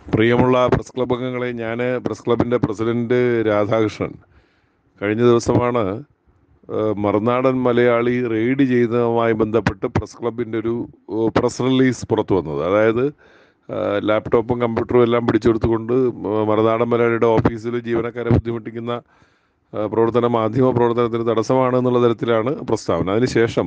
പ്രിയമുള്ള press club അംഗങ്ങളെ ഞാൻ പ്രസ് ക്ലബിൻ്റെ പ്രസിഡന്റ് രാധാകൃഷ്ണൻ കഴിഞ്ഞ ദിവസമാണ് ഏഹ്, മറുനാടൻ മലയാളി റെയ്ഡ് ചെയ്തതുമായി ബന്ധപ്പെട്ട് പ്രസ് ക്ലബിൻ്റെ ഒരു ഏഹ്, പ്രസ് റിലീസ് പുറത്തു വന്നത് അതായത് ഏഹ്, ലാപ്ടോപ്പും കമ്പ്യൂട്ടറും എല്ലാം പിടിച്ചെടുത്തുകൊണ്ട് മ- മറുനാടൻ മലയാളിയുടെ ഓഫീസിൽ ജീവനക്കാരെ ബുദ്ധിമുട്ടിക്കുന്ന ഏഹ്, പ്രവർത്തനം മാധ്യമ പ്രവർത്തനത്തിന് തടസ്സമാണ് എന്നുള്ള തരത്തിലാണ് പ്രസ്താവന അതിനുശേഷം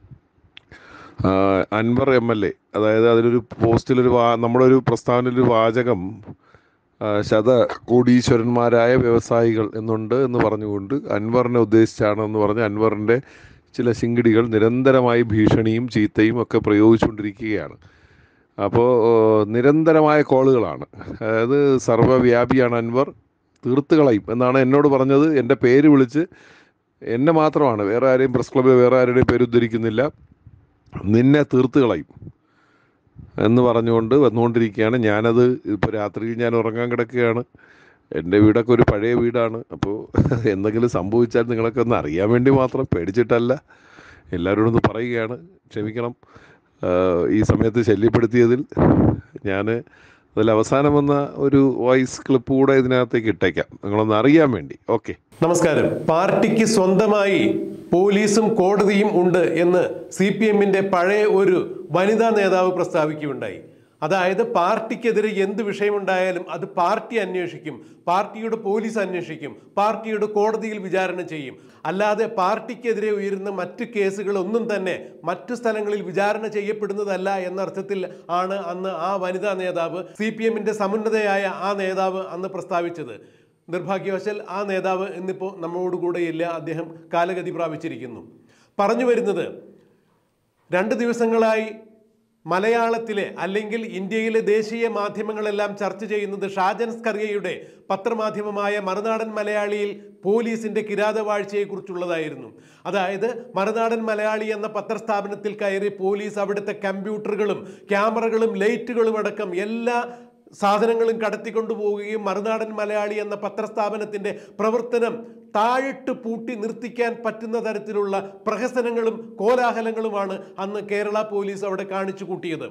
ആ, അൻവർ എം എൽ എ അതായത് അതിലൊരു പോസ്റ്റിലൊരു വാ നമ്മുടെ ഒരു പ്രസ്താവനയിലൊരു വാചകം ആ, ശത കോടീശ്വരന്മാരായ വ്യവസായികൾ എന്നുണ്ട് എന്ന് പറഞ്ഞുകൊണ്ട് അൻവറിനെ ഉദ്ദേശിച്ചാണ് എന്ന് പറഞ്ഞ് അൻവറിൻ്റെ ചില ശിങ്കിടികൾ നിരന്തരമായി ഭീഷണിയും ചീത്തയും ഒക്കെ പ്രയോഗിച്ചുകൊണ്ടിരിക്കുകയാണ് അപ്പോൾ നിരന്തരമായ കോളുകളാണ് അതായത് സർവ്വവ്യാപിയാണ് അൻവർ തീർത്ത് കളയും എന്നാണ് എന്നോട് പറഞ്ഞത് എൻ്റെ പേര് വിളിച്ച് എന്നെ മാത്രമാണ് വേറെ ആരെയും പ്രസ് ക്ലബ്ബിൽ വേറെ ആരുടെയും പേര് ഉദ്ധരിക്കുന്നില്ല നിന്നെ തീർത്ത് കളയും എന്ന് പറഞ്ഞുകൊണ്ട് വന്നുകൊണ്ടിരിക്കുകയാണ് ഞാനത് ഇപ്പോൾ രാത്രിയിൽ ഞാൻ ഉറങ്ങാൻ കിടക്കുകയാണ് എൻ്റെ വീടൊക്കെ ഒരു പഴയ വീടാണ് അപ്പോൾ എന്തെങ്കിലും സംഭവിച്ചാൽ നിങ്ങളൊക്കെ ഒന്ന് അറിയാൻ വേണ്ടി മാത്രം പേടിച്ചിട്ടല്ല എല്ലാവരോടും ഒന്ന് പറയുകയാണ് ക്ഷമിക്കണം ആഹ് ഈ സമയത്ത് ശല്യപ്പെടുത്തിയതിൽ ഞാൻ അതിൽ അവസാനം വന്ന ഒരു വോയിസ് ക്ലിപ്പ് കൂടെ ഇതിനകത്തേക്ക് ഇട്ടേക്കാം നിങ്ങളൊന്ന് അറിയാൻ വേണ്ടി ഓക്കെ നമസ്കാരം പാർട്ടിക്ക് സ്വന്തമായി പോലീസും കോടതിയും ഉണ്ട് എന്ന് സി പി എമ്മിന്റെ പഴയ ഒരു വനിതാ നേതാവ് പ്രസ്താവിക്കുകയുണ്ടായി അതായത് പാർട്ടിക്കെതിരെ എന്ത് വിഷയമുണ്ടായാലും അത് പാർട്ടി അന്വേഷിക്കും പാർട്ടിയുടെ പോലീസ് അന്വേഷിക്കും പാർട്ടിയുടെ കോടതിയിൽ വിചാരണ ചെയ്യും അല്ലാതെ പാർട്ടിക്കെതിരെ ഉയരുന്ന മറ്റ് കേസുകളൊന്നും തന്നെ മറ്റു സ്ഥലങ്ങളിൽ വിചാരണ ചെയ്യപ്പെടുന്നതല്ല എന്ന അർത്ഥത്തിൽ ആണ് അന്ന് ആ വനിതാ നേതാവ് സി പി എമ്മിന്റെ സമുന്നതയായ ആ നേതാവ് അന്ന് പ്രസ്താവിച്ചത് നിർഭാഗ്യവശാൽ ആ നേതാവ് ഇന്നിപ്പോൾ നമ്മളോട് കൂടെ ഇല്ല അദ്ദേഹം കാലഗതി പ്രാപിച്ചിരിക്കുന്നു പറഞ്ഞു വരുന്നത് രണ്ട് ദിവസങ്ങളായി മലയാളത്തിലെ അല്ലെങ്കിൽ ഇന്ത്യയിലെ ദേശീയ മാധ്യമങ്ങളെല്ലാം ചർച്ച ചെയ്യുന്നത് ഷാജൻ സ്കറിയയുടെ പത്രമാധ്യമമായ മറുനാടൻ മലയാളിയിൽ പോലീസിന്റെ കിരാതവാഴ്ചയെക്കുറിച്ചുള്ളതായിരുന്നു അതായത് മറുനാടൻ മലയാളി എന്ന പത്രസ്ഥാപനത്തിൽ കയറി പോലീസ് അവിടുത്തെ കമ്പ്യൂട്ടറുകളും ക്യാമറകളും ലൈറ്റുകളും അടക്കം എല്ലാ സാധനങ്ങളും കടത്തിക്കൊണ്ടുപോവുകയും മറുനാടൻ മലയാളി എന്ന പത്രസ്ഥാപനത്തിന്റെ പ്രവർത്തനം താഴിട്ട് പൂട്ടി നിർത്തിക്കാൻ പറ്റുന്ന തരത്തിലുള്ള പ്രഹസനങ്ങളും കോലാഹലങ്ങളുമാണ് അന്ന് കേരള പോലീസ് അവിടെ കാണിച്ചു കൂട്ടിയത്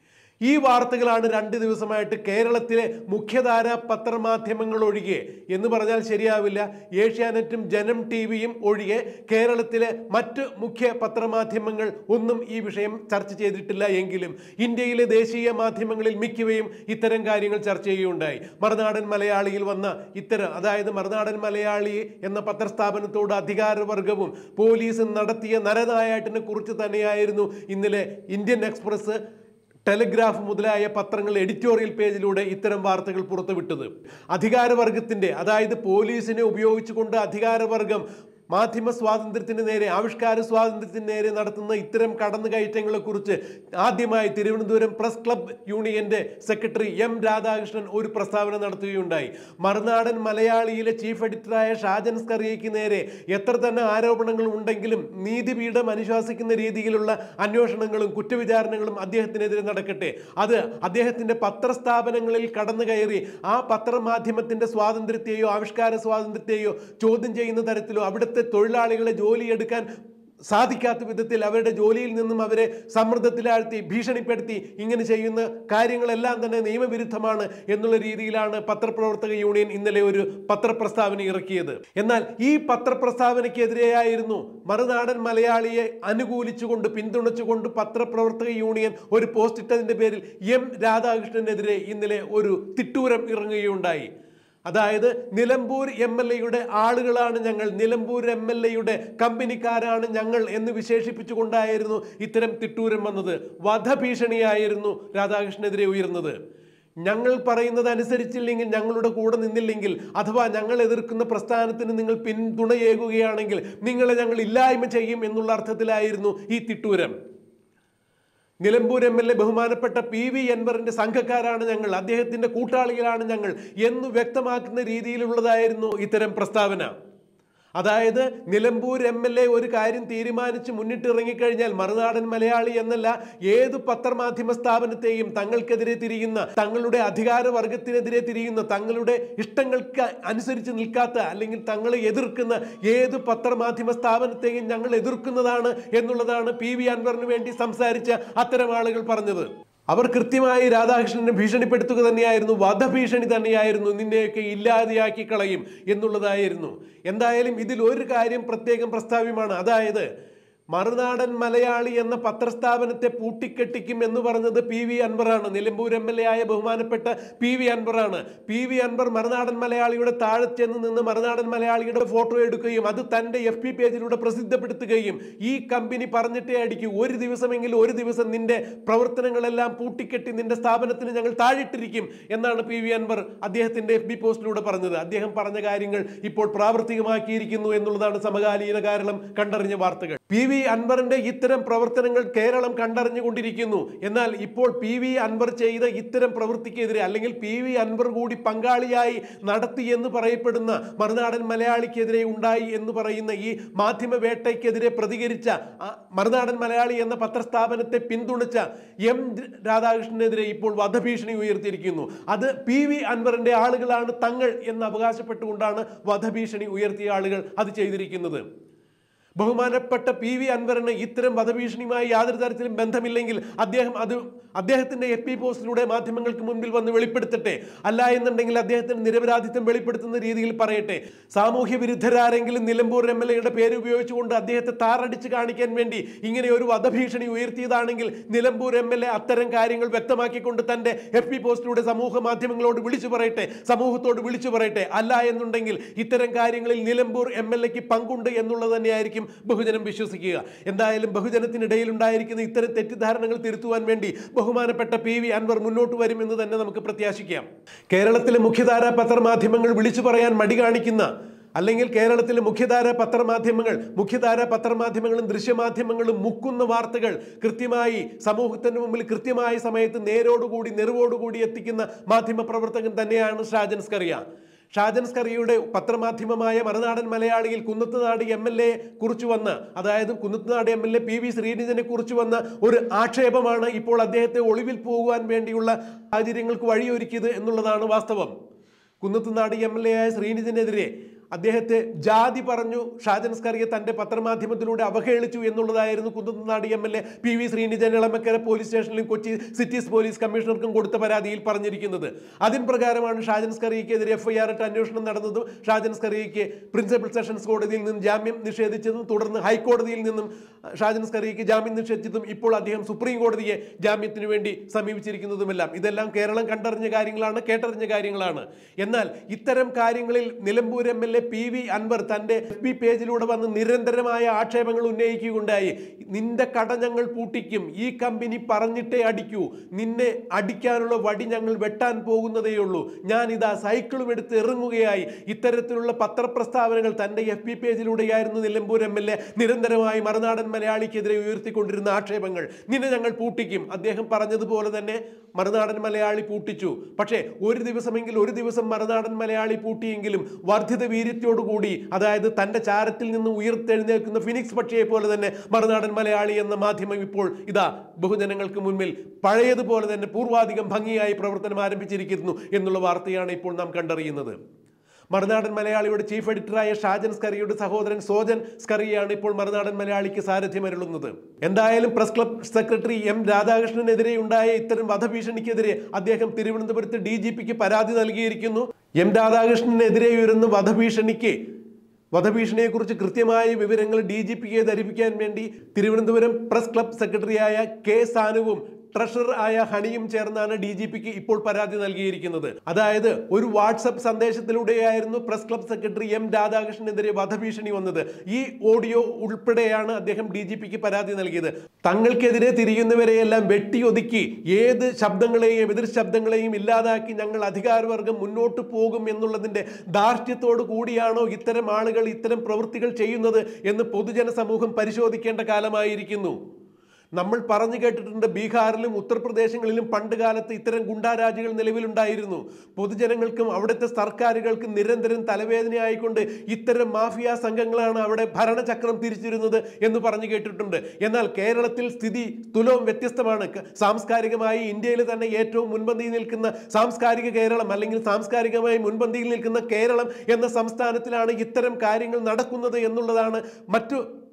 ഈ വാർത്തകളാണ് രണ്ട് ദിവസമായിട്ട് കേരളത്തിലെ മുഖ്യധാര പത്രമാധ്യമങ്ങൾ ഒഴികെ എന്ന് പറഞ്ഞാൽ ശരിയാവില്ല ഏഷ്യാനെറ്റും ജനം ടി വിയും ഒഴികെ കേരളത്തിലെ മറ്റ് മുഖ്യ പത്രമാധ്യമങ്ങൾ ഒന്നും ഈ വിഷയം ചർച്ച ചെയ്തിട്ടില്ല എങ്കിലും ഇന്ത്യയിലെ ദേശീയ മാധ്യമങ്ങളിൽ മിക്കവയും ഇത്തരം കാര്യങ്ങൾ ചർച്ച ചെയ്യുകയുണ്ടായി മറുനാടൻ മലയാളിയിൽ വന്ന ഇത്തരം അതായത് മറുനാടൻ മലയാളി എന്ന പത്രസ്ഥാപനത്തോട് അധികാരവർഗവും പോലീസും നടത്തിയ നരനായാട്ടിനെ കുറിച്ച് തന്നെയായിരുന്നു ഇന്നലെ ഇന്ത്യൻ എക്സ്പ്രസ് ടെലിഗ്രാഫ് മുതലായ പത്രങ്ങൾ എഡിറ്റോറിയൽ പേജിലൂടെ ഇത്തരം വാർത്തകൾ പുറത്തുവിട്ടത് അധികാരവർഗത്തിന്റെ അതായത് പോലീസിനെ ഉപയോഗിച്ചുകൊണ്ട് അധികാരവർഗം മാധ്യമ സ്വാതന്ത്ര്യത്തിന് നേരെ ആവിഷ്കാര സ്വാതന്ത്ര്യത്തിന് നേരെ നടത്തുന്ന ഇത്തരം കടന്നുകയറ്റങ്ങളെ കുറിച്ച് ആദ്യമായി തിരുവനന്തപുരം പ്രസ് ക്ലബ് യൂണിയന്റെ സെക്രട്ടറി എം രാധാകൃഷ്ണൻ ഒരു പ്രസ്താവന നടത്തുകയുണ്ടായി മറുനാടൻ മലയാളിയിലെ ചീഫ് എഡിറ്ററായ ഷാജൻ സ്കറിയയ്ക്ക് നേരെ എത്ര തന്നെ ആരോപണങ്ങൾ ഉണ്ടെങ്കിലും നീതിപീഠം അനുശാസിക്കുന്ന രീതിയിലുള്ള അന്വേഷണങ്ങളും കുറ്റവിചാരണകളും അദ്ദേഹത്തിനെതിരെ നടക്കട്ടെ അത് അദ്ദേഹത്തിന്റെ പത്രസ്ഥാപനങ്ങളിൽ കടന്നു കയറി ആ പത്രമാധ്യമത്തിന്റെ സ്വാതന്ത്ര്യത്തെയോ ആവിഷ്കാര സ്വാതന്ത്ര്യത്തെയോ ചോദ്യം ചെയ്യുന്ന തരത്തിലോ അവിടുത്തെ തൊഴിലാളികളെ ജോലിയെടുക്കാൻ സാധിക്കാത്ത വിധത്തിൽ അവരുടെ ജോലിയിൽ നിന്നും അവരെ സമ്മർദ്ദത്തിലാഴ്ത്തി ഭീഷണിപ്പെടുത്തി ഇങ്ങനെ ചെയ്യുന്ന കാര്യങ്ങളെല്ലാം തന്നെ നിയമവിരുദ്ധമാണ് എന്നുള്ള രീതിയിലാണ് പത്രപ്രവർത്തക യൂണിയൻ ഇന്നലെ ഒരു പത്രപ്രസ്താവന ഇറക്കിയത് എന്നാൽ ഈ പത്രപ്രസ്താവനയ്ക്കെതിരെയായിരുന്നു മറുനാടൻ മലയാളിയെ അനുകൂലിച്ചുകൊണ്ട് പിന്തുണച്ചുകൊണ്ട് പത്രപ്രവർത്തക യൂണിയൻ ഒരു പോസ്റ്റ് ഇട്ടതിന്റെ പേരിൽ എം രാധാകൃഷ്ണനെതിരെ ഇന്നലെ ഒരു തിട്ടൂരം ഇറങ്ങുകയുണ്ടായി അതായത് നിലമ്പൂർ എം എൽ എയുടെ ആളുകളാണ് ഞങ്ങൾ നിലമ്പൂർ എം എൽ എയുടെ കമ്പനിക്കാരാണ് ഞങ്ങൾ എന്ന് വിശേഷിപ്പിച്ചുകൊണ്ടായിരുന്നു ഇത്തരം തിട്ടൂരം വന്നത് വധഭീഷണിയായിരുന്നു രാധാകൃഷ്ണനെതിരെ ഉയർന്നത് ഞങ്ങൾ പറയുന്നത് അനുസരിച്ചില്ലെങ്കിൽ ഞങ്ങളുടെ കൂടെ നിന്നില്ലെങ്കിൽ അഥവാ ഞങ്ങൾ എതിർക്കുന്ന പ്രസ്ഥാനത്തിന് നിങ്ങൾ പിന്തുണയേകുകയാണെങ്കിൽ നിങ്ങളെ ഞങ്ങൾ ഇല്ലായ്മ ചെയ്യും എന്നുള്ള അർത്ഥത്തിലായിരുന്നു ഈ തിട്ടൂരം നിലമ്പൂർ എം എൽ എ ബഹുമാനപ്പെട്ട പി വി അൻവറിന്റെ സംഘക്കാരാണ് ഞങ്ങൾ അദ്ദേഹത്തിന്റെ കൂട്ടാളികളാണ് ഞങ്ങൾ എന്ന് വ്യക്തമാക്കുന്ന രീതിയിലുള്ളതായിരുന്നു ഇത്തരം പ്രസ്താവന അതായത് നിലമ്പൂർ എം എൽ എ ഒരു കാര്യം തീരുമാനിച്ച് മുന്നിട്ടിറങ്ങിക്കഴിഞ്ഞാൽ മറുനാടൻ മലയാളി എന്നല്ല ഏത് പത്രമാധ്യമ സ്ഥാപനത്തെയും തങ്ങൾക്കെതിരെ തിരിയുന്ന തങ്ങളുടെ അധികാര വർഗത്തിനെതിരെ തിരിയുന്ന തങ്ങളുടെ ഇഷ്ടങ്ങൾക്ക് അനുസരിച്ച് നിൽക്കാത്ത അല്ലെങ്കിൽ തങ്ങളെ എതിർക്കുന്ന ഏത് പത്രമാധ്യമ സ്ഥാപനത്തെയും ഞങ്ങൾ എതിർക്കുന്നതാണ് എന്നുള്ളതാണ് പി വി അൻവറിന് വേണ്ടി സംസാരിച്ച അത്തരം ആളുകൾ പറഞ്ഞത് അവർ കൃത്യമായി രാധാകൃഷ്ണനെ ഭീഷണിപ്പെടുത്തുക തന്നെയായിരുന്നു വധഭീഷണി തന്നെയായിരുന്നു നിന്നെയൊക്കെ ഇല്ലാതെയാക്കി കളയും എന്നുള്ളതായിരുന്നു എന്തായാലും ഇതിൽ ഒരു കാര്യം പ്രത്യേകം പ്രസ്താവ്യമാണ് അതായത് മറുനാടൻ മലയാളി എന്ന പത്രസ്ഥാപനത്തെ പൂട്ടിക്കെട്ടിക്കും എന്ന് പറഞ്ഞത് പി വി അൻവറാണ് നിലമ്പൂർ എം എൽ എ ആയ ബഹുമാനപ്പെട്ട പി വി അൻവറാണ് പി വി അൻവർ മറുനാടൻ മലയാളിയുടെ താഴെ ചെന്ന് നിന്ന് മറുനാടൻ മലയാളിയുടെ ഫോട്ടോ എടുക്കുകയും അത് തൻ്റെ എഫ് പി പേജിലൂടെ പ്രസിദ്ധപ്പെടുത്തുകയും ഈ കമ്പനി പറഞ്ഞിട്ടേ അടിക്കൂ ഒരു ദിവസമെങ്കിലും ഒരു ദിവസം നിന്റെ പ്രവർത്തനങ്ങളെല്ലാം പൂട്ടിക്കെട്ടി നിന്റെ സ്ഥാപനത്തിന് ഞങ്ങൾ താഴിട്ടിരിക്കും എന്നാണ് പി വി അൻവർ അദ്ദേഹത്തിന്റെ എഫ് ബി പോസ്റ്റിലൂടെ പറഞ്ഞത് അദ്ദേഹം പറഞ്ഞ കാര്യങ്ങൾ ഇപ്പോൾ പ്രാവർത്തികമാക്കിയിരിക്കുന്നു എന്നുള്ളതാണ് സമകാലീന കാരണം കണ്ടറിഞ്ഞ വാർത്തകൾ പി വി അൻവറിന്റെ ഇത്തരം പ്രവർത്തനങ്ങൾ കേരളം കണ്ടറിഞ്ഞുകൊണ്ടിരിക്കുന്നു എന്നാൽ ഇപ്പോൾ പി വി അൻവർ ചെയ്ത ഇത്തരം പ്രവൃത്തിക്കെതിരെ അല്ലെങ്കിൽ പി വി അൻവർ കൂടി പങ്കാളിയായി നടത്തി എന്ന് പറയപ്പെടുന്ന മറുനാടൻ മലയാളിക്കെതിരെ ഉണ്ടായി എന്ന് പറയുന്ന ഈ മാധ്യമ വേട്ടയ്ക്കെതിരെ പ്രതികരിച്ച ആ മറുനാടൻ മലയാളി എന്ന പത്രസ്ഥാപനത്തെ പിന്തുണച്ച എം രാധാകൃഷ്ണനെതിരെ ഇപ്പോൾ വധഭീഷണി ഉയർത്തിയിരിക്കുന്നു അത് പി വി അൻവറിന്റെ ആളുകളാണ് തങ്ങൾ എന്ന് അവകാശപ്പെട്ടുകൊണ്ടാണ് വധഭീഷണി ഉയർത്തിയ ആളുകൾ അത് ചെയ്തിരിക്കുന്നത് ബഹുമാനപ്പെട്ട പി വി അൻവറിന് ഇത്തരം വധഭീഷണിയുമായി യാതൊരു തരത്തിലും ബന്ധമില്ലെങ്കിൽ അദ്ദേഹം അത് അദ്ദേഹത്തിന്റെ എഫ് പി പോസ്റ്റിലൂടെ മാധ്യമങ്ങൾക്ക് മുൻപിൽ വന്ന് വെളിപ്പെടുത്തട്ടെ അല്ല എന്നുണ്ടെങ്കിൽ അദ്ദേഹത്തിന് നിരപരാധിത്വം വെളിപ്പെടുത്തുന്ന രീതിയിൽ പറയട്ടെ സാമൂഹ്യ വിരുദ്ധരാരെങ്കിലും നിലമ്പൂർ എം എൽ എയുടെ പേര് ഉപയോഗിച്ചുകൊണ്ട് അദ്ദേഹത്തെ താറടിച്ച് കാണിക്കാൻ വേണ്ടി ഇങ്ങനെ ഒരു വധഭീഷണി ഉയർത്തിയതാണെങ്കിൽ നിലമ്പൂർ എം എൽ എ അത്തരം കാര്യങ്ങൾ വ്യക്തമാക്കിക്കൊണ്ട് തന്റെ എഫ് പി പോസ്റ്റിലൂടെ സമൂഹ മാധ്യമങ്ങളോട് വിളിച്ചു പറയട്ടെ സമൂഹത്തോട് വിളിച്ചു പറയട്ടെ അല്ല എന്നുണ്ടെങ്കിൽ ഇത്തരം കാര്യങ്ങളിൽ നിലമ്പൂർ എം എൽ എക്ക് പങ്കുണ്ട് എന്നുള്ളത് തന്നെയായിരിക്കും ബഹുജനം വിശ്വസിക്കുക എന്തായാലും ബഹുജനത്തിനിടയിൽ ഉണ്ടായിരിക്കുന്ന ഇത്തരം തെറ്റിദ്ധാരണകൾ തിരുത്തുവാൻ വേണ്ടി ബഹുമാനപ്പെട്ട പി വി അൻവർ മുന്നോട്ട് വരുമെന്ന് തന്നെ നമുക്ക് പ്രത്യാശിക്കാം കേരളത്തിലെ മുഖ്യധാരാ പത്രമാധ്യമങ്ങൾ വിളിച്ചു പറയാൻ മടി കാണിക്കുന്ന അല്ലെങ്കിൽ കേരളത്തിലെ മുഖ്യധാര പത്രമാധ്യമങ്ങൾ മുഖ്യധാര പത്രമാധ്യമങ്ങളും ദൃശ്യമാധ്യമങ്ങളും മുക്കുന്ന വാർത്തകൾ കൃത്യമായി സമൂഹത്തിന് മുമ്പിൽ കൃത്യമായ സമയത്ത് നേരോടുകൂടി നെറിവോടുകൂടി എത്തിക്കുന്ന മാധ്യമ പ്രവർത്തകൻ തന്നെയാണ് ഷാജൻ സ്കറിയ ഷാജൻ സ്കറിയുടെ പത്രമാധ്യമമായ മറുനാടൻ മലയാളിയിൽ കുന്നത്തുനാട് എം എൽ എ കുറിച്ച് വന്ന അതായത് Kunnathunad M L A P V ശ്രീനിധനെ കുറിച്ച് വന്ന ഒരു ആക്ഷേപമാണ് ഇപ്പോൾ അദ്ദേഹത്തെ ഒളിവിൽ പോകുവാൻ വേണ്ടിയുള്ള സാഹചര്യങ്ങൾക്ക് വഴിയൊരുക്കിയത് എന്നുള്ളതാണ് വാസ്തവം കുന്നത്തുനാട് എം എൽ എ ആയ ശ്രീനിധിനെതിരെ അദ്ദേഹത്തെ ജാതി പറഞ്ഞു ഷാജൻ സ്കറിയെ തന്റെ പത്രമാധ്യമത്തിലൂടെ അവഹേളിച്ചു എന്നുള്ളതായിരുന്നു Kunnathunad M L A P V Srinidhan Elamakkara police സ്റ്റേഷനിലും കൊച്ചി സിറ്റീസ് പോലീസ് കമ്മീഷണർക്കും കൊടുത്ത പരാതിയിൽ പറഞ്ഞിരിക്കുന്നത് അതിൻ പ്രകാരമാണ് ഷാജൻ സ്കറിയക്കെതിരെ എഫ്ഐആർ ഇട്ട് അന്വേഷണം നടന്നതും ഷാജൻ സ്കറിയയ്ക്ക് പ്രിൻസിപ്പൽ സെഷൻസ് കോടതിയിൽ നിന്നും ജാമ്യം നിഷേധിച്ചതും തുടർന്ന് ഹൈക്കോടതിയിൽ നിന്നും ഷാജൻ സ്കറിയയ്ക്ക് ജാമ്യം നിഷേധിച്ചതും ഇപ്പോൾ അദ്ദേഹം സുപ്രീം കോടതിയെ ജാമ്യത്തിന് വേണ്ടി സമീപിച്ചിരിക്കുന്നതുമെല്ലാം ഇതെല്ലാം കേരളം കണ്ടറിഞ്ഞ കാര്യങ്ങളാണ് കേട്ടറിഞ്ഞ കാര്യങ്ങളാണ് എന്നാൽ ഇത്തരം കാര്യങ്ങളിൽ Nilambur M L A P V Anvar തന്റെ എഫ് ബി പേജിലൂടെ വന്ന് നിരന്തരമായ ആക്ഷേപങ്ങൾ ഉന്നയിക്കുകയുണ്ടായി നിന്റെ കട ഞങ്ങൾ പൂട്ടിക്കും ഈ കമ്പനി പറഞ്ഞിട്ടേ അടിക്കൂ നിന്നെ അടിക്കാനുള്ള വടി ഞങ്ങൾ വെട്ടാൻ പോകുന്നതേ ഉള്ളൂ ഞാൻ ഇതാ സൈക്കിളും എടുത്ത് ഇറങ്ങുകയായി ഇത്തരത്തിലുള്ള പത്രപ്രസ്താവനകൾ തന്റെ എഫ് ബി പേജിലൂടെയായിരുന്നു നിലമ്പൂർ എം എൽ എ നിരന്തരമായി മറുനാടൻ മലയാളിക്കെതിരെ ഉയർത്തിക്കൊണ്ടിരുന്ന ആക്ഷേപങ്ങൾ നിന്നെ ഞങ്ങൾ പൂട്ടിക്കും അദ്ദേഹം പറഞ്ഞതുപോലെ തന്നെ മറുനാടൻ മലയാളി പൂട്ടിച്ചു പക്ഷേ ഒരു ദിവസമെങ്കിൽ ഒരു ദിവസം മറുനാടൻ മലയാളി പൂട്ടിയെങ്കിലും വർദ്ധിത വീര്യത്തോടുകൂടി അതായത് തന്റെ ചാരത്തിൽ നിന്ന് ഉയർത്തെഴുന്നേൽക്കുന്ന ഫിനിക്സ് പക്ഷിയെ പോലെ തന്നെ മറുനാടൻ മലയാളി എന്ന മാധ്യമം ഇപ്പോൾ ഇതാ ബഹുജനങ്ങൾക്ക് മുൻപിൽ പഴയതുപോലെ തന്നെ പൂർവാധികം ഭംഗിയായി പ്രവർത്തനം ആരംഭിച്ചിരിക്കുന്നു എന്നുള്ള വാർത്തയാണ് ഇപ്പോൾ നാം കണ്ടറിയുന്നത് മറുനാടൻ മലയാളിയുടെ ചീഫ് എഡിറ്ററായ ഷാജൻ സ്കറിയുടെ സഹോദരൻ സോജൻ സ്കറിയാണ് ഇപ്പോൾ മറുനാടൻ മലയാളിക്ക് സാരഥ്യമരുളുന്നത് എന്തായാലും പ്രസ് ക്ലബ് സെക്രട്ടറി എം രാധാകൃഷ്ണനെതിരെ ഉണ്ടായ ഇത്തരം വധഭീഷണിക്കെതിരെ അദ്ദേഹം തിരുവനന്തപുരത്ത് ഡി ജി പിക്ക് പരാതി നൽകിയിരിക്കുന്നു എം രാധാകൃഷ്ണനെതിരെ ഉയരുന്ന വധഭീഷണിക്ക് വധഭീഷണിയെക്കുറിച്ച് കൃത്യമായ വിവരങ്ങൾ ഡി ജി പിയെ ധരിപ്പിക്കാൻ വേണ്ടി തിരുവനന്തപുരം പ്രസ് ക്ലബ് സെക്രട്ടറിയായ കെ സാനുവും ട്രഷറർ ആയ ഹണിയും ചേർന്നാണ് ഡി ജി പിക്ക് ഇപ്പോൾ പരാതി നൽകിയിരിക്കുന്നത് അതായത് ഒരു വാട്സപ്പ് സന്ദേശത്തിലൂടെയായിരുന്നു പ്രസ് ക്ലബ് സെക്രട്ടറി എം രാധാകൃഷ്ണനെതിരെ വധഭീഷണി വന്നത് ഈ ഓഡിയോ ഉൾപ്പെടെയാണ് അദ്ദേഹം ഡി ജി പിക്ക് പരാതി നൽകിയത് തങ്ങൾക്കെതിരെ തിരിയുന്നവരെയെല്ലാം വെട്ടിയൊതുക്കി ഏത് ശബ്ദങ്ങളെയും എതിർ ശബ്ദങ്ങളെയും ഇല്ലാതാക്കി ഞങ്ങൾ അധികാരവർഗം മുന്നോട്ട് പോകും എന്നുള്ളതിന്റെ ധാർഷ്ട്യത്തോടു കൂടിയാണോ ഇത്തരം ആളുകൾ ഇത്തരം പ്രവൃത്തികൾ ചെയ്യുന്നത് എന്ന് പൊതുജന സമൂഹം പരിശോധിക്കേണ്ട കാലമായിരിക്കുന്നു നമ്മൾ പറഞ്ഞു കേട്ടിട്ടുണ്ട് ബീഹാറിലും ഉത്തർപ്രദേശങ്ങളിലും പണ്ട് കാലത്ത് ഇത്തരം ഗുണ്ടാരാജികൾ നിലവിലുണ്ടായിരുന്നു പൊതുജനങ്ങൾക്കും അവിടുത്തെ സർക്കാരുകൾക്കും നിരന്തരം തലവേദനയായിക്കൊണ്ട് ഇത്തരം മാഫിയ സംഘങ്ങളാണ് അവിടെ ഭരണചക്രം തിരിച്ചിരുന്നത് എന്ന് പറഞ്ഞു കേട്ടിട്ടുണ്ട് എന്നാൽ കേരളത്തിൽ സ്ഥിതി തുലവും വ്യത്യസ്തമാണ് ക- സാംസ്കാരികമായി ഇന്ത്യയിൽ തന്നെ ഏറ്റവും മുൻപന്തിയിൽ നിൽക്കുന്ന സാംസ്കാരിക കേരളം അല്ലെങ്കിൽ സാംസ്കാരികമായി മുൻപന്തിയിൽ നിൽക്കുന്ന കേരളം എന്ന സംസ്ഥാനത്തിലാണ് ഇത്തരം കാര്യങ്ങൾ നടക്കുന്നത് എന്നുള്ളതാണ് മറ്റു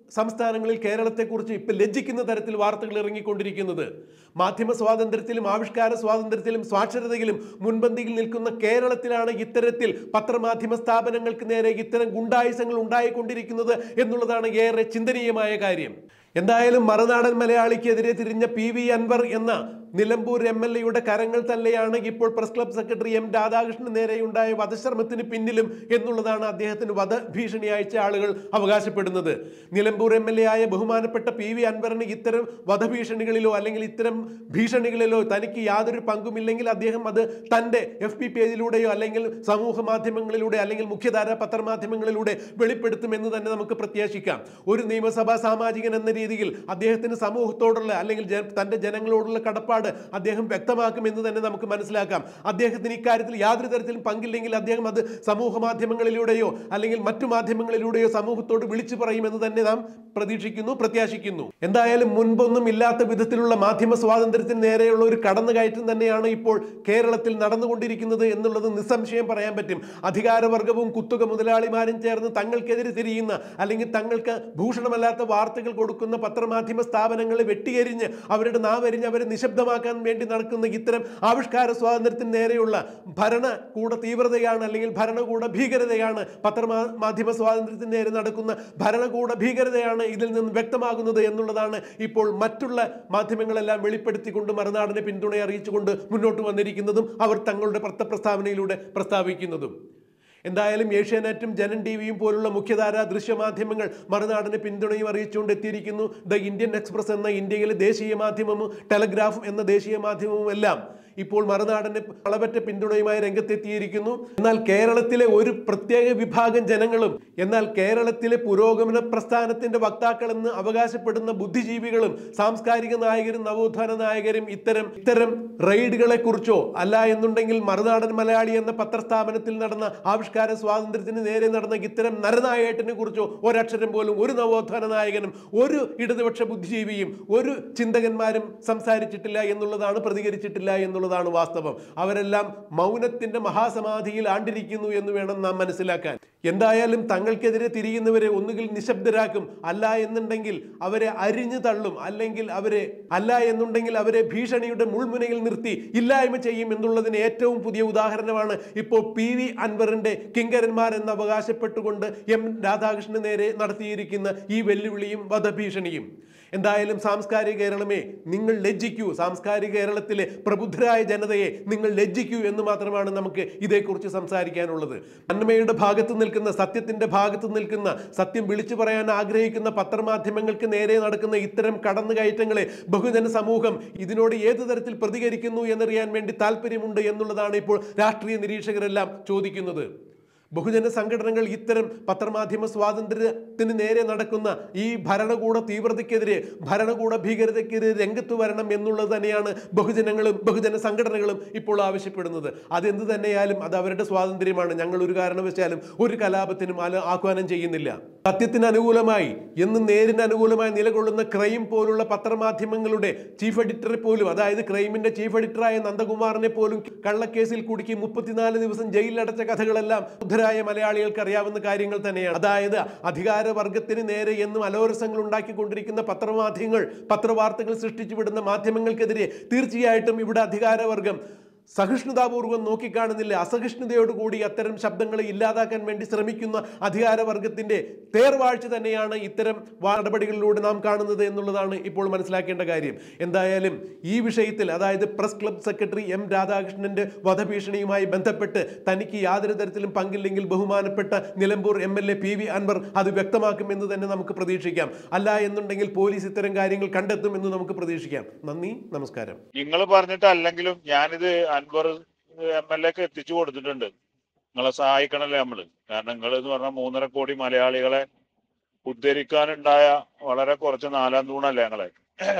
സംസ്ഥാനങ്ങളിൽ കേരളത്തെക്കുറിച്ച് ഇപ്പം ലജ്ജിക്കുന്ന തരത്തിൽ വാർത്തകൾ ഇറങ്ങിക്കൊണ്ടിരിക്കുന്നത് മാധ്യമ സ്വാതന്ത്ര്യത്തിലും ആവിഷ്കാര സ്വാതന്ത്ര്യത്തിലും സ്വാക്ഷരതയിലും മുൻപന്തിയിൽ നിൽക്കുന്ന കേരളത്തിലാണ് ഇത്തരത്തിൽ പത്രമാധ്യമ സ്ഥാപനങ്ങൾക്ക് നേരെ ഇത്തരം ഗുണ്ടായുസങ്ങൾ ഉണ്ടായിക്കൊണ്ടിരിക്കുന്നത് എന്നുള്ളതാണ് ഏറെ ചിന്തനീയമായ കാര്യം എന്തായാലും മറുനാടൻ മലയാളിക്കെതിരെ തിരിഞ്ഞ പി വി അൻവർ എന്ന നിലമ്പൂർ എം എൽ എയുടെ കരങ്ങൾ തന്നെയാണ് ഇപ്പോൾ പ്രസ് ക്ലബ് സെക്രട്ടറി എം രാധാകൃഷ്ണന് നേരെയുണ്ടായ വധശ്രമത്തിന് പിന്നിലും എന്നുള്ളതാണ് അദ്ദേഹത്തിന് വധഭീഷണി അയച്ച ആളുകൾ അവകാശപ്പെടുന്നത് നിലമ്പൂർ എം എൽ എ ആയ ബഹുമാനപ്പെട്ട പി വി അൻവറിന് ഇത്തരം വധഭീഷണികളിലോ അല്ലെങ്കിൽ ഇത്തരം ഭീഷണികളിലോ തനിക്ക് യാതൊരു പങ്കുമില്ലെങ്കിൽ അദ്ദേഹം അത് തൻ്റെ എഫ് പി പേജിലൂടെയോ അല്ലെങ്കിൽ സമൂഹ മാധ്യമങ്ങളിലൂടെ അല്ലെങ്കിൽ മുഖ്യധാര പത്രമാധ്യമങ്ങളിലൂടെ വെളിപ്പെടുത്തുമെന്ന് തന്നെ നമുക്ക് പ്രത്യാശിക്കാം ഒരു നിയമസഭാ സാമാജികൻ എന്ന രീതിയിൽ അദ്ദേഹത്തിന് സമൂഹത്തോടുള്ള അല്ലെങ്കിൽ ജന- തൻ്റെ ജനങ്ങളോടുള്ള കടപ്പാട് അദ്ദേഹം വ്യക്തമാക്കുമെന്ന് തന്നെ നമുക്ക് മനസ്സിലാക്കാം അദ്ദേഹത്തിന് ഇക്കാര്യത്തിൽ യാതൊരു തരത്തിലും പങ്കില്ലെങ്കിൽ അദ്ദേഹം അത് സമൂഹ മാധ്യമങ്ങളിലൂടെയോ അല്ലെങ്കിൽ മറ്റു മാധ്യമങ്ങളിലൂടെയോ സമൂഹത്തോട് വിളിച്ചു പറയുമെന്ന് തന്നെ നാം പ്രതീക്ഷിക്കുന്നു പ്രത്യാശിക്കുന്നു എന്തായാലും മുൻപൊന്നും ഇല്ലാത്ത വിധത്തിലുള്ള മാധ്യമ സ്വാതന്ത്ര്യത്തിന് നേരെയുള്ള ഒരു കടന്നുകയറ്റം തന്നെയാണ് ഇപ്പോൾ കേരളത്തിൽ നടന്നുകൊണ്ടിരിക്കുന്നത് എന്നുള്ളത് നിസ്സംശയം പറയാൻ പറ്റും അധികാരവർഗവും കുത്തുക മുതലാളിമാരും ചേർന്ന് തങ്ങൾക്കെതിരെ തിരിയുന്ന അല്ലെങ്കിൽ തങ്ങൾക്ക് ഭൂഷണമല്ലാത്ത വാർത്തകൾ കൊടുക്കുന്ന പത്രമാധ്യമ സ്ഥാപനങ്ങളെ വെട്ടിയെരിഞ്ഞ് അവരുടെ നാവരിഞ്ഞ് അവരെ നിശബ്ദമാക്കാൻ വേണ്ടി നടക്കുന്ന ഇത്തരം ആവിഷ്കാര സ്വാതന്ത്ര്യത്തിന് നേരെയുള്ള ഭരണകൂട തീവ്രതയാണ് അല്ലെങ്കിൽ ഭരണകൂട ഭീകരതയാണ് പത്രമാ മാധ്യമ സ്വാതന്ത്ര്യത്തിന് നേരെ നടക്കുന്ന ഭരണകൂട ഭീകരതയാണ് ഇതിൽ നിന്ന് വ്യക്തമാകുന്നത് എന്നുള്ളതാണ് ഇപ്പോൾ മറ്റുള്ള മാധ്യമങ്ങളെല്ലാം വെളിപ്പെടുത്തിക്കൊണ്ട് മറുനാടിനെ പിന്തുണ അറിയിച്ചുകൊണ്ട് മുന്നോട്ട് വന്നിരിക്കുന്നതും അവർ തങ്ങളുടെ പത്ര പ്രസ്താവനയിലൂടെ പ്രസ്താവിക്കുന്നതും എന്തായാലും ഏഷ്യാനെറ്റും ജനൻ ടി വിയും പോലുള്ള മുഖ്യധാര ദൃശ്യമാധ്യമങ്ങൾ മറുനാടിന് പിന്തുണയും അറിയിച്ചുകൊണ്ട് എത്തിയിരിക്കുന്നു ദ ഇന്ത്യൻ എക്സ്പ്രസ് എന്ന ഇന്ത്യയിലെ ദേശീയ മാധ്യമവും ടെലഗ്രാഫ് എന്ന ദേശീയ മാധ്യമവും എല്ലാം ഇപ്പോൾ മറുനാടിന് അളവറ്റ പിന്തുണയുമായി രംഗത്തെത്തിയിരിക്കുന്നു എന്നാൽ കേരളത്തിലെ ഒരു പ്രത്യേക വിഭാഗം ജനങ്ങളും എന്നാൽ കേരളത്തിലെ പുരോഗമന പ്രസ്ഥാനത്തിന്റെ വക്താക്കളെന്ന് അവകാശപ്പെടുന്ന ബുദ്ധിജീവികളും സാംസ്കാരിക നായകരും നവോത്ഥാന നായകരും ഇത്തരം ഇത്തരം റെയ്ഡുകളെ കുറിച്ചോ അല്ല എന്നുണ്ടെങ്കിൽ മറുനാടൻ മലയാളി എന്ന പത്രസ്ഥാപനത്തിൽ നടന്ന ആവിഷ്കാര സ്വാതന്ത്ര്യത്തിന് നേരെ നടന്ന ഇത്തരം നരനായേട്ടിനെ കുറിച്ചോ ഒരക്ഷരം പോലും ഒരു നവോത്ഥാന നായകനും ഒരു ഇടതുപക്ഷ ബുദ്ധിജീവിയും ഒരു ചിന്തകന്മാരും സംസാരിച്ചിട്ടില്ല എന്നുള്ളതാണ് പ്രതികരിച്ചിട്ടില്ല എന്നുള്ളതാണ് വാസ്തവം അവരെല്ലാം മൗനത്തിന്റെ മഹാസമാധിയിൽ ആണ്ടിരിക്കുന്നു എന്ന് വേണം നാം മനസ്സിലാക്കാൻ എന്തായാലും തങ്ങൾക്കെതിരെ തിരിയുന്നവരെ ഒന്നുകിൽ നിശബ്ദരാക്കും അല്ല എന്നുണ്ടെങ്കിൽ അവരെ അരിഞ്ഞു തള്ളും അല്ലെങ്കിൽ അവരെ അല്ല എന്നുണ്ടെങ്കിൽ അവരെ ഭീഷണിയുടെ മുൾമുനയിൽ നിർത്തി ഇല്ലായ്മ ചെയ്യും എന്നുള്ളതിന് ഏറ്റവും പുതിയ ഉദാഹരണമാണ് ഇപ്പോൾ പി വി അൻവറിന്റെ കിങ്കരന്മാരെന്ന് അവകാശപ്പെട്ടുകൊണ്ട് എം രാധാകൃഷ്ണന് നേരെ നടത്തിയിരിക്കുന്ന ഈ വെല്ലുവിളിയും വധഭീഷണിയും എന്തായാലും സാംസ്കാരിക കേരളമേ നിങ്ങൾ ലജ്ജിക്കൂ സാംസ്കാരിക കേരളത്തിലെ പ്രബുദ്ധരായ ജനതയെ നിങ്ങൾ ലജ്ജിക്കൂ എന്ന് മാത്രമാണ് നമുക്ക് ഇതേക്കുറിച്ച് സംസാരിക്കാനുള്ളത് നന്മയുടെ ഭാഗത്ത് നിൽക്കുന്ന സത്യത്തിന്റെ ഭാഗത്ത് നിൽക്കുന്ന സത്യം വിളിച്ചു പറയാൻ ആഗ്രഹിക്കുന്ന പത്രമാധ്യമങ്ങൾക്ക് നേരെ നടക്കുന്ന ഇത്തരം കടന്നുകയറ്റങ്ങളെ ബഹുജന സമൂഹം ഇതിനോട് ഏത് തരത്തിൽ പ്രതികരിക്കുന്നു എന്നറിയാൻ വേണ്ടി താല്പര്യമുണ്ട് എന്നുള്ളതാണ് ഇപ്പോൾ രാഷ്ട്രീയ നിരീക്ഷകരെല്ലാം ചോദിക്കുന്നത് ബഹുജന സംഘടനകൾ ഇത്തരം പത്രമാധ്യമ സ്വാതന്ത്ര്യത്തിന് നേരെ നടക്കുന്ന ഈ ഭരണകൂട തീവ്രതയ്ക്കെതിരെ ഭരണകൂട ഭീകരതയ്ക്കെതിരെ രംഗത്ത് വരണം എന്നുള്ളത് തന്നെയാണ് ബഹുജനങ്ങളും ബഹുജന സംഘടനകളും ഇപ്പോൾ ആവശ്യപ്പെടുന്നത് അതെന്ത് തന്നെയായാലും അത് അവരുടെ സ്വാതന്ത്ര്യമാണ് ഞങ്ങൾ ഒരു കാരണവശാലും ഒരു കലാപത്തിനും ആല- ആഹ്വാനം ചെയ്യുന്നില്ല സത്യത്തിന് അനുകൂലമായി എന്നും നേരിന് അനുകൂലമായി നിലകൊള്ളുന്ന ക്രൈം പോലുള്ള പത്രമാധ്യമങ്ങളുടെ ചീഫ് എഡിറ്ററെ പോലും അതായത് ക്രൈമിന്റെ ചീഫ് എഡിറ്ററായ നന്ദകുമാറിനെ പോലും കള്ളക്കേസിൽ കുടുക്കി മുപ്പത്തിനാല് ദിവസം ജയിലിലടച്ച കഥകളെല്ലാം ബുദ്ധരായ മലയാളികൾക്ക് അറിയാവുന്ന കാര്യങ്ങൾ തന്നെയാണ് അതായത് അധികാരവർഗത്തിന് നേരെ എന്നും അലോരസങ്ങൾ ഉണ്ടാക്കിക്കൊണ്ടിരിക്കുന്ന പത്രമാധ്യമങ്ങൾ പത്രവാർത്തകൾ സൃഷ്ടിച്ചുവിടുന്ന മാധ്യമങ്ങൾക്കെതിരെ തീർച്ചയായിട്ടും ഇവിടെ അധികാരവർഗം സഹിഷ്ണുതാപൂർവ്വം നോക്കിക്കാണുന്നില്ല അസഹിഷ്ണുതയോടുകൂടി അത്തരം ശബ്ദങ്ങളെ ഇല്ലാതാക്കാൻ വേണ്ടി ശ്രമിക്കുന്ന അധികാരവർഗത്തിന്റെ തേർവാഴ്ച തന്നെയാണ് ഇത്തരം നടപടികളിലൂടെ നാം കാണുന്നത് എന്നുള്ളതാണ് ഇപ്പോൾ മനസ്സിലാക്കേണ്ട കാര്യം എന്തായാലും ഈ വിഷയത്തിൽ അതായത് പ്രസ് ക്ലബ് സെക്രട്ടറി എം രാധാകൃഷ്ണന്റെ വധഭീഷണിയുമായി ബന്ധപ്പെട്ട് തനിക്ക് യാതൊരു തരത്തിലും പങ്കില്ലെങ്കിൽ ബഹുമാനപ്പെട്ട Nilambur M L A P V Anvar അത് വ്യക്തമാക്കുമെന്ന് തന്നെ നമുക്ക് പ്രതീക്ഷിക്കാം അല്ല എന്നുണ്ടെങ്കിൽ പോലീസ് ഇത്തരം കാര്യങ്ങൾ കണ്ടെത്തുമെന്ന് നമുക്ക് പ്രതീക്ഷിക്കാം നന്ദി നമസ്കാരം നിങ്ങൾ പറഞ്ഞിട്ട് അല്ലെങ്കിലും ഞാനിത് അൻവർ എം എൽ എക്ക് എത്തിച്ചു കൊടുത്തിട്ടുണ്ട് നിങ്ങളെ സഹായിക്കണല്ലേ നമ്മള് കാരണം നിങ്ങൾ എന്ന് പറഞ്ഞാൽ മൂന്നര കോടി മലയാളികളെ ഉദ്ധരിക്കാനുണ്ടായ വളരെ കുറച്ച് നാലാം തൂണല്ലേ ഞങ്ങളെ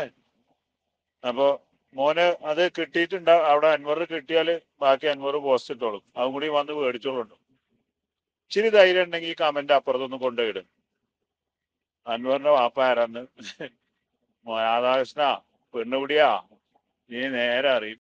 അപ്പൊ മോന് അത് കിട്ടിയിട്ടുണ്ട് അവിടെ അൻവർ കിട്ടിയാല് ബാക്കി അൻവർ പോസ്റ്റ് ഇട്ടോളും അതും കൂടി വന്ന് മേടിച്ചോളുണ്ട് ഇച്ചിരി ധൈര്യം ഉണ്ടെങ്കിൽ ഈ കമന്റ് അപ്പുറത്തൊന്ന് കൊണ്ടുപോയിടും അൻവറിന്റെ വാപ്പ ആരാന്ന് രാധാകൃഷ്ണ പെണ്ണുപിടിയാ നീ നേരെ അറിയും